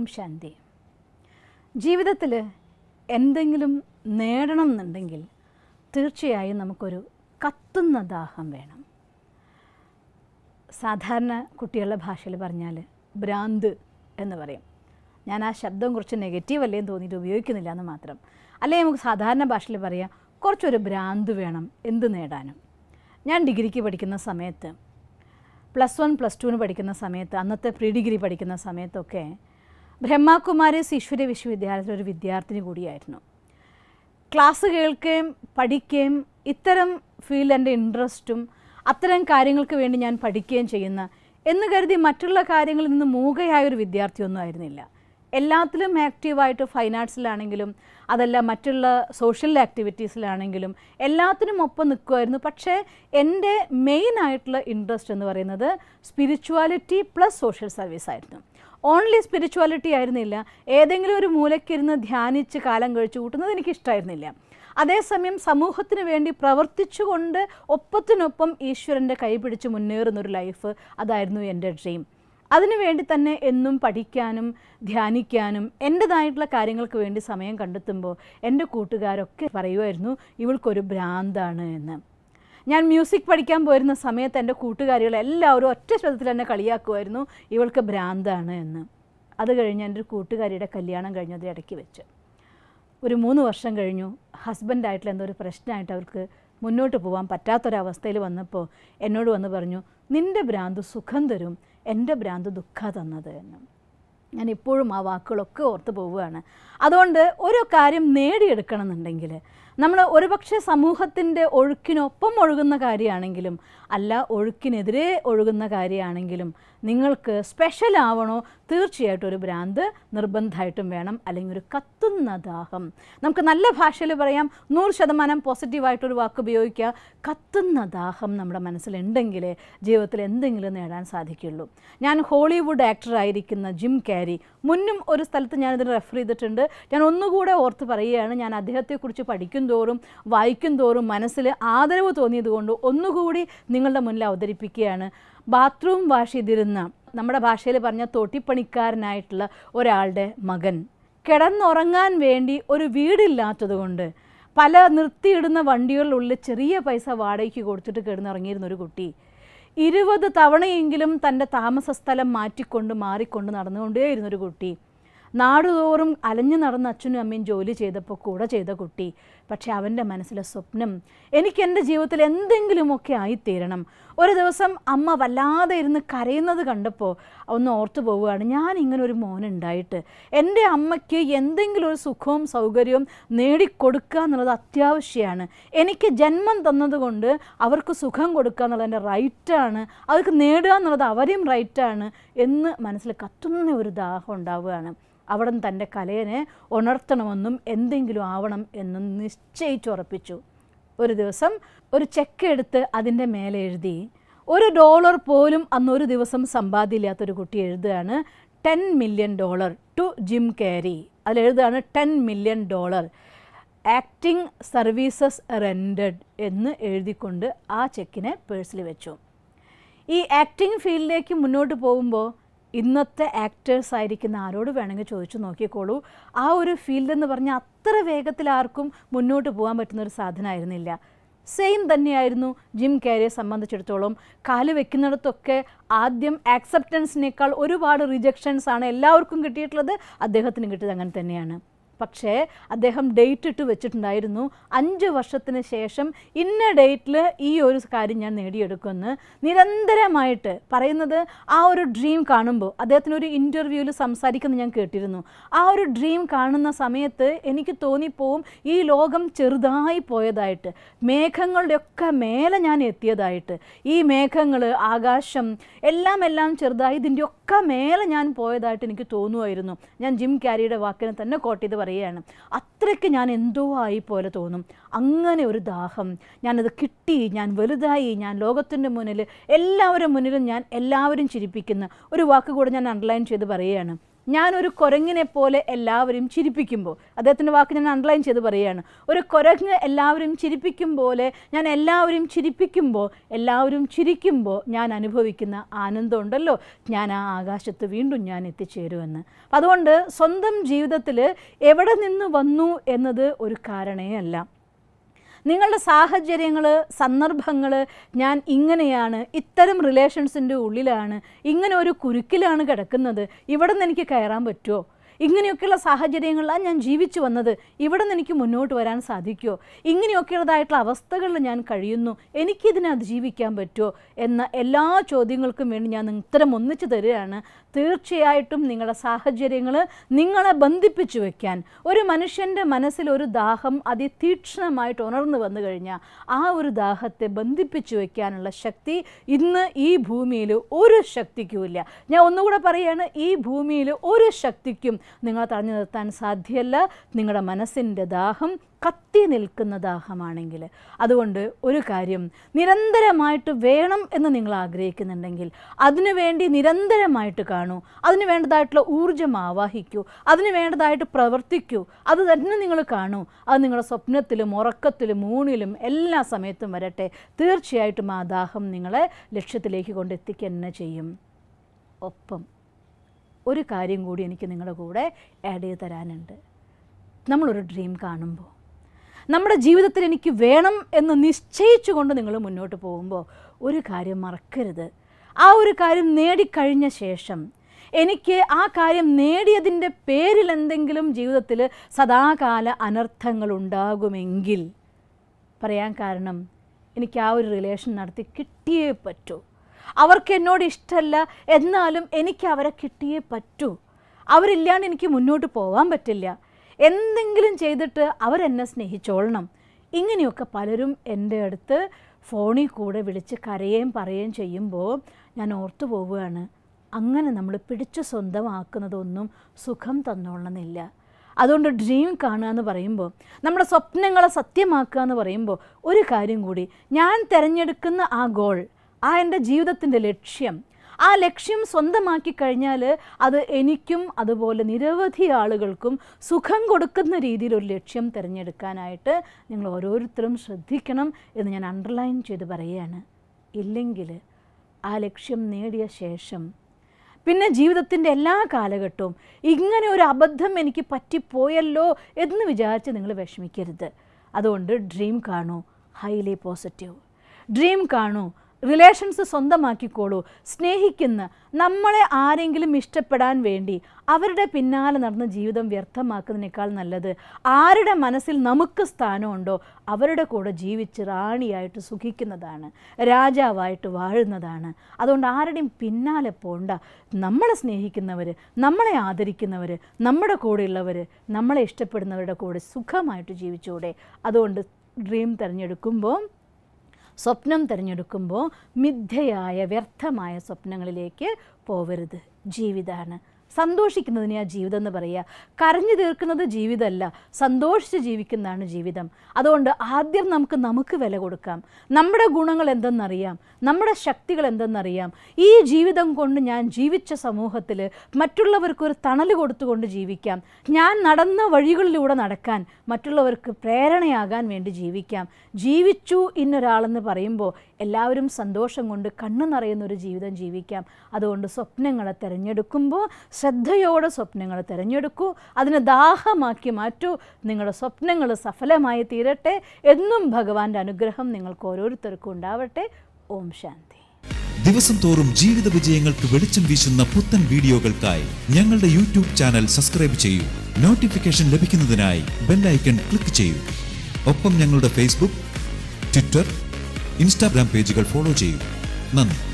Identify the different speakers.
Speaker 1: ശാന്തി ജീവിതത്തിൽ എന്തെങ്കിലും നേടണം എന്നുണ്ടെങ്കിൽ തീർച്ചയായും നമുക്കൊരു കത്തുന്ന ദാഹം വേണം സാധാരണ കുട്ടികളുടെ ഭാഷയിൽ പറഞ്ഞാൽ ഭ്രാന്ത് എന്ന് പറയും ഞാൻ ആ ശബ്ദം കുറച്ച് നെഗറ്റീവ് അല്ലേ എന്ന് തോന്നിയിട്ട് ഉപയോഗിക്കുന്നില്ല എന്ന് മാത്രം അല്ലെങ്കിൽ നമുക്ക് സാധാരണ ഭാഷയിൽ പറയാം കുറച്ചൊരു ഭ്രാന്ത് വേണം എന്ത് നേടാനും ഞാൻ ഡിഗ്രിക്ക് പഠിക്കുന്ന സമയത്ത് പ്ലസ് വൺ പ്ലസ് ടുവിന് പഠിക്കുന്ന സമയത്ത് അന്നത്തെ പ്രീ ഡിഗ്രി പഠിക്കുന്ന സമയത്തൊക്കെ ബ്രഹ്മകുമാരീസ് ഈശ്വര വിശ്വവിദ്യാലയത്തിലെ ഒരു വിദ്യാർത്ഥിനി കൂടിയായിരുന്നു ക്ലാസ് കേൾക്കുകയും പഠിക്കുകയും ഇത്തരം ഫീൽഡ് എൻ്റെ ഇൻട്രസ്റ്റും അത്തരം കാര്യങ്ങൾക്ക് വേണ്ടി ഞാൻ പഠിക്കുകയും ചെയ്യുന്ന എന്ന് കരുതി മറ്റുള്ള കാര്യങ്ങളിൽ നിന്ന് മൂകയായ ഒരു വിദ്യാർത്ഥിയൊന്നും ആയിരുന്നില്ല എല്ലാത്തിലും ആക്റ്റീവായിട്ട് ഫൈൻ ആർട്സിലാണെങ്കിലും അതല്ല മറ്റുള്ള സോഷ്യൽ ആക്ടിവിറ്റീസിലാണെങ്കിലും എല്ലാത്തിനും ഒപ്പം നിൽക്കുമായിരുന്നു പക്ഷേ എൻ്റെ മെയിൻ ആയിട്ടുള്ള ഇൻട്രസ്റ്റ് എന്ന് പറയുന്നത് സ്പിരിച്വാലിറ്റി പ്ലസ് സോഷ്യൽ സർവീസ് ആയിരുന്നു ഓൺലി സ്പിരിച്വാലിറ്റി ആയിരുന്നില്ല ഏതെങ്കിലും ഒരു മൂലയ്ക്കിരുന്ന് ധ്യാനിച്ച് കാലം കഴിച്ചു കൂട്ടുന്നത് എനിക്ക് ഇഷ്ടമായിരുന്നില്ല അതേസമയം സമൂഹത്തിന് വേണ്ടി പ്രവർത്തിച്ചുകൊണ്ട് ഒപ്പത്തിനൊപ്പം ഈശ്വരൻ്റെ കൈ പിടിച്ച് മുന്നേറുന്ന ഒരു ലൈഫ് അതായിരുന്നു എൻ്റെ ഡ്രീം അതിനുവേണ്ടി തന്നെ എന്നും പഠിക്കാനും ധ്യാനിക്കാനും എൻ്റെതായിട്ടുള്ള കാര്യങ്ങൾക്ക് വേണ്ടി സമയം കണ്ടെത്തുമ്പോൾ എൻ്റെ കൂട്ടുകാരൊക്കെ പറയുമായിരുന്നു ഇവൾക്കൊരു ഭ്രാന്താണ് എന്ന് ഞാൻ മ്യൂസിക് പഠിക്കാൻ പോയിരുന്ന സമയത്ത് എൻ്റെ കൂട്ടുകാരികൾ എല്ലാവരും ഒറ്റ ശബ്ദത്തിൽ എന്നെ കളിയാക്കുമായിരുന്നു ഇവൾക്ക് ഭ്രാന്താണ് എന്ന് അത് കഴിഞ്ഞ് എൻ്റെ ഒരു കൂട്ടുകാരിയുടെ കല്യാണം കഴിഞ്ഞത് ഇടയ്ക്ക് വെച്ച് ഒരു മൂന്ന് വർഷം കഴിഞ്ഞു ഹസ്ബൻഡായിട്ടുള്ള എന്തോ ഒരു പ്രശ്നമായിട്ട് അവർക്ക് മുന്നോട്ട് പോകാൻ പറ്റാത്തൊരവസ്ഥയിൽ വന്നപ്പോൾ എന്നോട് വന്ന് പറഞ്ഞു നിൻ്റെ ഭ്രാന്ത് സുഖം തരും എൻ്റെ ഭ്രാന്ത് ദുഃഖ തന്നത് എന്ന് ഞാൻ ഇപ്പോഴും ആ വാക്കുകളൊക്കെ ഓർത്ത് പോവുകയാണ് അതുകൊണ്ട് ഒരു കാര്യം നേടിയെടുക്കണം എന്നുണ്ടെങ്കിൽ നമ്മൾ ഒരുപക്ഷെ സമൂഹത്തിൻ്റെ ഒഴുക്കിനൊപ്പം ഒഴുകുന്ന കാര്യമാണെങ്കിലും അല്ല ഒഴുക്കിനെതിരെ ഒഴുകുന്ന കാര്യമാണെങ്കിലും നിങ്ങൾക്ക് സ്പെഷ്യൽ ആവണോ തീർച്ചയായിട്ടും ഒരു ഭ്രാന്ത് നിർബന്ധമായിട്ടും വേണം അല്ലെങ്കിൽ ഒരു കത്തുന്ന ദാഹം നമുക്ക് നല്ല ഭാഷയിൽ പറയാം നൂറ് ശതമാനം പോസിറ്റീവായിട്ടൊരു വാക്ക് ഉപയോഗിക്കുക കത്തുന്ന ദാഹം നമ്മുടെ മനസ്സിലുണ്ടെങ്കിൽ ജീവിതത്തിൽ എന്തെങ്കിലും നേടാൻ സാധിക്കുള്ളൂ ഞാൻ ഹോളിവുഡ് ആക്ടറായിരിക്കുന്ന ജിം കാരി മുന്നും ഒരു സ്ഥലത്ത് ഞാനിതിന് റെഫർ ചെയ്തിട്ടുണ്ട് ഞാൻ ഒന്നുകൂടെ ഓർത്ത് പറയുകയാണ് ഞാൻ അദ്ദേഹത്തെക്കുറിച്ച് പഠിക്കും തോറും വായിക്കും തോറും മനസ്സിൽ ആദരവ് തോന്നിയതുകൊണ്ട് ഒന്നുകൂടി നിങ്ങളുടെ മുന്നിൽ അവതരിപ്പിക്കുകയാണ് ബാത്റൂം വാഷ് ചെയ്തിരുന്ന നമ്മുടെ ഭാഷയിൽ പറഞ്ഞ തോട്ടിപ്പണിക്കാരനായിട്ടുള്ള ഒരാളുടെ മകൻ കിടന്നുറങ്ങാൻ വേണ്ടി ഒരു വീടില്ലാത്തതുകൊണ്ട് പല നിർത്തിയിടുന്ന വണ്ടികളിലുള്ളിൽ ചെറിയ പൈസ വാടകയ്ക്ക് കൊടുത്തിട്ട് കിടന്നുറങ്ങിയിരുന്ന ഒരു കുട്ടി ഇരുപത് തവണയെങ്കിലും തൻ്റെ താമസ സ്ഥലം മാറ്റിക്കൊണ്ട് മാറിക്കൊണ്ട് നടന്നുകൊണ്ടേയിരുന്നൊരു കുട്ടി നാടുതോറും അലഞ്ഞു നടന്ന അച്ഛനും അമ്മയും ജോലി ചെയ്തപ്പോൾ കൂടെ ചെയ്ത കുട്ടി പക്ഷേ അവൻ്റെ മനസ്സിലെ സ്വപ്നം എനിക്ക് എൻ്റെ ജീവിതത്തിൽ എന്തെങ്കിലുമൊക്കെ ആയിത്തീരണം ഒരു ദിവസം അമ്മ വല്ലാതെ ഇരുന്ന് കരയുന്നത് കണ്ടപ്പോൾ ഒന്ന് ഓർത്തു പോവുകയാണ് ഞാൻ ഇങ്ങനെ ഒരു മോനുണ്ടായിട്ട് എൻ്റെ അമ്മയ്ക്ക് എന്തെങ്കിലും ഒരു സുഖവും സൗകര്യവും നേടിക്കൊടുക്കുക എന്നുള്ളത് അത്യാവശ്യമാണ് എനിക്ക് ജന്മം തന്നതുകൊണ്ട് അവർക്ക് സുഖം കൊടുക്കുക എന്നുള്ളത് എൻ്റെ റൈറ്റാണ് അവർക്ക് നേടുക എന്നുള്ളത് അവരെയും റൈറ്റാണ് എന്ന് മനസ്സിൽ കത്തുന്ന ഒരു ദാഹം ഉണ്ടാവുകയാണ് അവിടെ തൻ്റെ കലയെ ഉണർത്തണമെന്നും എന്തെങ്കിലും ആവണം എന്നും നിശ്ചയിച്ചുറപ്പിച്ചു ഒരു ദിവസം ഒരു ചെക്ക് എടുത്ത് അതിൻ്റെ മേലെ എഴുതി ഒരു ഡോളർ പോലും അന്നൊരു ദിവസം സമ്പാദ്യമില്ലാത്തൊരു കുട്ടി എഴുതുകയാണ് ten million dollar to Jim Carrey അതിലെഴുതുകയാണ് ten million dollar acting services rendered എന്ന് എഴുതിക്കൊണ്ട് ആ ചെക്കിനെ പേഴ്സിൽ വെച്ചു ഈ ആക്ടിംഗ് ഫീൽഡിലേക്ക് മുന്നോട്ട് പോകുമ്പോൾ ഇന്നത്തെ ആക്ടേഴ്സ് ആയിരിക്കുന്ന ആരോട് വേണമെങ്കിൽ ചോദിച്ചു നോക്കിക്കോളൂ ആ ഒരു ഫീൽഡ് എന്ന് പറഞ്ഞാൽ അത്ര വേഗത്തിൽ ആർക്കും മുന്നോട്ട് പോകാൻ പറ്റുന്ന ഒരു സാധനമായിരുന്നില്ല സെയിം തന്നെയായിരുന്നു ജിം കാരിയെ സംബന്ധിച്ചിടത്തോളം കാല് വെക്കുന്നിടത്തൊക്കെ ആദ്യം ആക്സെപ്റ്റൻസിനേക്കാൾ ഒരുപാട് റിജക്ഷൻസ് ആണ് എല്ലാവർക്കും കിട്ടിയിട്ടുള്ളത് അദ്ദേഹത്തിന് കിട്ടിയത് അങ്ങനെ തന്നെയാണ് പക്ഷേ അദ്ദേഹം ഡേറ്റ് ഇട്ട് വെച്ചിട്ടുണ്ടായിരുന്നു അഞ്ച് വർഷത്തിന് ശേഷം ഇന്ന ഡേറ്റിൽ ഈ ഒരു കാര്യം ഞാൻ നേടിയെടുക്കുമെന്ന് നിരന്തരമായിട്ട് പറയുന്നത് ആ ഒരു ഡ്രീം കാണുമ്പോൾ അദ്ദേഹത്തിന് ഒരു ഇൻ്റർവ്യൂവിൽ സംസാരിക്കുന്നത് ഞാൻ കേട്ടിരുന്നു ആ ഒരു ഡ്രീം കാണുന്ന സമയത്ത് എനിക്ക് തോന്നിപ്പോവും ഈ ലോകം ചെറുതായി പോയതായിട്ട് മേഘങ്ങളുടെയൊക്കെ മേലെ ഞാൻ എത്തിയതായിട്ട് ഈ മേഘങ്ങൾ ആകാശം എല്ലാം എല്ലാം ചെറുതായി ഇതിൻ്റെയൊക്കെ മേലെ ഞാൻ പോയതായിട്ട് എനിക്ക് തോന്നുമായിരുന്നു ഞാൻ ജിം ക്യാരിയുടെ വാക്കിനെ തന്നെ കോട്ട് ചെയ്ത് പറയുകയാണ് അത്രയ്ക്ക് ഞാൻ എന്തോ ആയി പോലെ തോന്നും അങ്ങനെ ഒരു ദാഹം ഞാനത് കിട്ടി ഞാൻ വലുതായി ഞാൻ ലോകത്തിൻ്റെ മുന്നിൽ എല്ലാവരും മുന്നിലും ഞാൻ എല്ലാവരും ചിരിപ്പിക്കുന്ന ഒരു വാക്ക് കൂടെ ഞാൻ അണ്ടർലൈൻ ചെയ്ത് പറയുകയാണ് ഞാനൊരു കുരങ്ങിനെ പോലെ എല്ലാവരും ചിരിപ്പിക്കുമ്പോൾ അദ്ദേഹത്തിൻ്റെ വാക്ക് ഞാൻ അണ്ടർലൈൻ ചെയ്ത് പറയുകയാണ് ഒരു കുരങ്ങ് എല്ലാവരും ചിരിപ്പിക്കും പോലെ ഞാൻ എല്ലാവരും ചിരിപ്പിക്കുമ്പോൾ എല്ലാവരും ചിരിക്കുമ്പോൾ ഞാൻ അനുഭവിക്കുന്ന ആനന്ദമുണ്ടല്ലോ ഞാൻ ആ ആകാശത്ത് വീണ്ടും ഞാൻ എത്തിച്ചേരുമെന്ന് അതുകൊണ്ട് സ്വന്തം ജീവിതത്തിൽ എവിടെ നിന്ന് വന്നു എന്നത് ഒരു കാരണേ അല്ല നിങ്ങളുടെ സാഹചര്യങ്ങൾ സന്ദർഭങ്ങൾ ഞാൻ ഇങ്ങനെയാണ് ഇത്തരം റിലേഷൻസിൻ്റെ ഉള്ളിലാണ് ഇങ്ങനെ ഒരു കുരുക്കിലാണ് കിടക്കുന്നത് ഇവിടെ നിന്ന് എനിക്ക് കയറാൻ പറ്റുമോ ഇങ്ങനെയൊക്കെയുള്ള സാഹചര്യങ്ങളിലാണ് ഞാൻ ജീവിച്ചു വന്നത് ഇവിടെ നിന്ന് എനിക്ക് മുന്നോട്ട് വരാൻ സാധിക്കുമോ ഇങ്ങനെയൊക്കെയുള്ളതായിട്ടുള്ള അവസ്ഥകളിൽ ഞാൻ കഴിയുന്നു എനിക്കിതിനെ അതിജീവിക്കാൻ പറ്റുമോ എന്ന എല്ലാ ചോദ്യങ്ങൾക്കും വേണ്ടി ഞാൻ ഉത്തരം ഒന്നിച്ചു തരികയാണ് തീർച്ചയായിട്ടും നിങ്ങളുടെ സാഹചര്യങ്ങൾ നിങ്ങളെ ബന്ധിപ്പിച്ചു വെക്കാൻ ഒരു മനുഷ്യൻ്റെ മനസ്സിൽ ഒരു ദാഹം അതിതീക്ഷ്ണമായിട്ട് ഉണർന്നു വന്നു കഴിഞ്ഞാൽ ആ ഒരു ദാഹത്തെ ബന്ധിപ്പിച്ചു വെക്കാനുള്ള ശക്തി ഇന്ന് ഈ ഭൂമിയിൽ ഒരു ശക്തിക്കുമില്ല ഞാൻ ഒന്നുകൂടെ പറയുകയാണ് ഈ ഭൂമിയിൽ ഒരു ശക്തിക്കും നിങ്ങളെ തടഞ്ഞു നിർത്താൻ സാധ്യമല്ല നിങ്ങളുടെ മനസ്സിൻ്റെ ദാഹം കത്തി നിൽക്കുന്ന ദാഹമാണെങ്കിൽ അതുകൊണ്ട് ഒരു കാര്യം നിരന്തരമായിട്ട് വേണം എന്ന് നിങ്ങൾ ആഗ്രഹിക്കുന്നുണ്ടെങ്കിൽ അതിനു വേണ്ടി നിരന്തരമായിട്ട് കാണൂ അതിന് വേണ്ടതായിട്ടുള്ള ഊർജം ആവാഹിക്കൂ അതിന് വേണ്ടതായിട്ട് പ്രവർത്തിക്കൂ അത് തന്നെ നിങ്ങൾ കാണൂ അത് നിങ്ങളുടെ സ്വപ്നത്തിലും ഉറക്കത്തിലും ഊണിലും എല്ലാ സമയത്തും വരട്ടെ തീർച്ചയായിട്ടും ആ ദാഹം നിങ്ങളെ ലക്ഷ്യത്തിലേക്ക് കൊണ്ടെത്തിക്കുക തന്നെ ചെയ്യും ഒപ്പം ഒരു കാര്യം കൂടി എനിക്ക് നിങ്ങളുടെ കൂടെ ആഡ് ചെയ്ത് തരാനുണ്ട് നമ്മളൊരു ഡ്രീം കാണുമ്പോൾ നമ്മുടെ ജീവിതത്തിൽ എനിക്ക് വേണം എന്ന് നിശ്ചയിച്ചുകൊണ്ട് നിങ്ങൾ മുന്നോട്ട് പോകുമ്പോൾ ഒരു കാര്യം മറക്കരുത് ആ ഒരു കാര്യം നേടിക്കഴിഞ്ഞ ശേഷം എനിക്ക് ആ കാര്യം നേടിയതിൻ്റെ പേരിൽ എന്തെങ്കിലും ജീവിതത്തിൽ സദാകാല അനർത്ഥങ്ങൾ ഉണ്ടാകുമെങ്കിൽ പറയാൻ കാരണം എനിക്ക് ആ ഒരു റിലേഷൻ നടത്തി കിട്ടിയേ പറ്റൂ അവർക്ക് എന്നോട് ഇഷ്ടമല്ല എന്നാലും എനിക്ക് അവരെ കിട്ടിയേ പറ്റൂ അവരില്ലാണ്ട് എനിക്ക് മുന്നോട്ട് പോകാൻ പറ്റില്ല എന്തെങ്കിലും ചെയ്തിട്ട് അവരെന്നെ സ്നേഹിച്ചോളണം ഇങ്ങനെയൊക്കെ പലരും എൻ്റെ അടുത്ത് ഫോണിൽ കൂടെ വിളിച്ച് കരയുകയും പറയുകയും ചെയ്യുമ്പോൾ ഞാൻ ഓർത്തു പോവുകയാണ് അങ്ങനെ നമ്മൾ പിടിച്ചു സ്വന്തമാക്കുന്നതൊന്നും സുഖം തന്നോളണമെന്നില്ല അതുകൊണ്ട് ഡ്രീം കാണുക എന്ന് പറയുമ്പോൾ നമ്മുടെ സ്വപ്നങ്ങളെ സത്യമാക്കുക എന്ന് പറയുമ്പോൾ ഒരു കാര്യം കൂടി ഞാൻ തിരഞ്ഞെടുക്കുന്ന ആ ഗോൾ ആ എൻ്റെ ജീവിതത്തിൻ്റെ ലക്ഷ്യം ആ ലക്ഷ്യം സ്വന്തമാക്കി കഴിഞ്ഞാൽ അത് എനിക്കും അതുപോലെ നിരവധി ആളുകൾക്കും സുഖം കൊടുക്കുന്ന രീതിയിൽ ഒരു ലക്ഷ്യം തിരഞ്ഞെടുക്കാനായിട്ട് നിങ്ങൾ ഓരോരുത്തരും ശ്രദ്ധിക്കണം എന്ന് ഞാൻ അണ്ടർലൈൻ ചെയ്ത് പറയുകയാണ് ഇല്ലെങ്കിൽ ആ ലക്ഷ്യം നേടിയ ശേഷം പിന്നെ ജീവിതത്തിൻ്റെ എല്ലാ കാലഘട്ടവും ഇങ്ങനെ ഒരു അബദ്ധം എനിക്ക് പറ്റിപ്പോയല്ലോ എന്ന് വിചാരിച്ച് നിങ്ങൾ വിഷമിക്കരുത് അതുകൊണ്ട് ഡ്രീം കാണൂ ഹൈലി പോസിറ്റീവ് ഡ്രീം കാണൂ റിലേഷൻസ് സ്വന്തമാക്കിക്കോളൂ സ്നേഹിക്കുന്ന നമ്മളെ ആരെങ്കിലും ഇഷ്ടപ്പെടാൻ വേണ്ടി അവരുടെ പിന്നാലെ നടന്ന് ജീവിതം വ്യർത്ഥമാക്കുന്നതിനേക്കാൾ നല്ലത് ആരുടെ മനസ്സിൽ നമുക്ക് സ്ഥാനമുണ്ടോ അവരുടെ കൂടെ ജീവിച്ച് റാണിയായിട്ട് സുഖിക്കുന്നതാണ് രാജാവായിട്ട് വാഴുന്നതാണ് അതുകൊണ്ട് ആരുടെയും പിന്നാലെ പോണ്ട നമ്മളെ സ്നേഹിക്കുന്നവർ നമ്മളെ ആദരിക്കുന്നവർ നമ്മുടെ കൂടെയുള്ളവർ നമ്മളെ ഇഷ്ടപ്പെടുന്നവരുടെ കൂടെ സുഖമായിട്ട് ജീവിച്ചൂടെ അതുകൊണ്ട് ഡ്രീം തിരഞ്ഞെടുക്കുമ്പോൾ സ്വപ്നം തിരഞ്ഞെടുക്കുമ്പോൾ മിഥ്യയായ വ്യർത്ഥമായ സ്വപ്നങ്ങളിലേക്ക് പോവരുത് ജീവിതമാണ് സന്തോഷിക്കുന്നതിനെ ആ ജീവിതം എന്ന് പറയുക കരഞ്ഞു തീർക്കുന്നത് ജീവിതമല്ല സന്തോഷിച്ച് ജീവിക്കുന്നതാണ് ജീവിതം അതുകൊണ്ട് ആദ്യം നമുക്ക് നമുക്ക് വില കൊടുക്കാം നമ്മുടെ ഗുണങ്ങൾ എന്തെന്നറിയാം നമ്മുടെ ശക്തികൾ എന്തെന്നറിയാം ഈ ജീവിതം കൊണ്ട് ഞാൻ ജീവിച്ച സമൂഹത്തിൽ മറ്റുള്ളവർക്കൊരു തണൽ കൊടുത്തുകൊണ്ട് ജീവിക്കാം ഞാൻ നടന്ന വഴികളിലൂടെ നടക്കാൻ മറ്റുള്ളവർക്ക് പ്രേരണയാകാൻ വേണ്ടി ജീവിക്കാം ജീവിച്ചു ഇന്നൊരാളെന്ന് പറയുമ്പോൾ എല്ലാവരും സന്തോഷം കൊണ്ട് കണ്ണു നിറയുന്ന ഒരു ജീവിതം ജീവിക്കാം അതുകൊണ്ട് സ്വപ്നങ്ങളെ തിരഞ്ഞെടുക്കുമ്പോൾ ശ്രദ്ധയോടെ സ്വപ്നങ്ങൾ തിരഞ്ഞെടുക്കൂ അതിനെ ദാഹമാക്കി മാറ്റൂ നിങ്ങളുടെ സ്വപ്നങ്ങൾ സഫലമായി തീരട്ടെ എന്നും ഭഗവാന്റെ അനുഗ്രഹം നിങ്ങൾക്ക് ഓരോരുത്തർക്കും ഉണ്ടാവട്ടെ ഓം ശാന്തി
Speaker 2: ദിവസം തോറും ജീവിത വിജയങ്ങൾക്ക് വെളിച്ചം വീശുന്ന പുത്തൻ വീഡിയോകൾക്കായി ഞങ്ങളുടെ യൂട്യൂബ് ചാനൽ സബ്സ്ക്രൈബ് ചെയ്യൂ നോട്ടിഫിക്കേഷൻ ലഭിക്കുന്നതിനായി ബെല്ലൈക്കൺ ക്ലിക്ക് ചെയ്യൂ ഒപ്പം ഞങ്ങളുടെ ഫേസ്ബുക്ക് ട്വിറ്റർ ഇൻസ്റ്റാഗ്രാം പേജുകൾ ഫോളോ ചെയ്യൂ നന്ദി